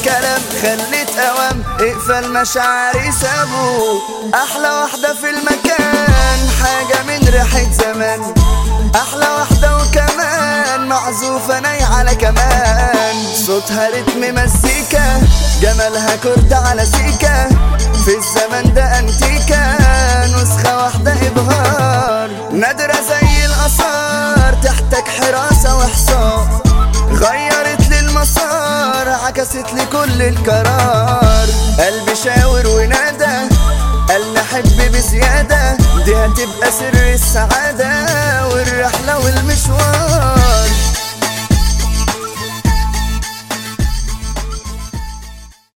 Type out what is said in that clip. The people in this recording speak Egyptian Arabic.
كلام خليت اوام اقفل مشاعري سابوا احلى واحدة في المكان حاجة من ريحة زمان احلى واحدة وكمان معزوفة ناي على كمان صوتها رتم مزيكا جمالها كرد على سيكا في الزمن ده انتيكا نسخة واحدة ابهار نادرة زي الاثار تحتاج حراسة وحصار غيرت لي المسار عكست لي كل القرار قلبي شاور ونادى قال نحب بزيادة دي هتبقى سر السعادة والرحلة والمشوار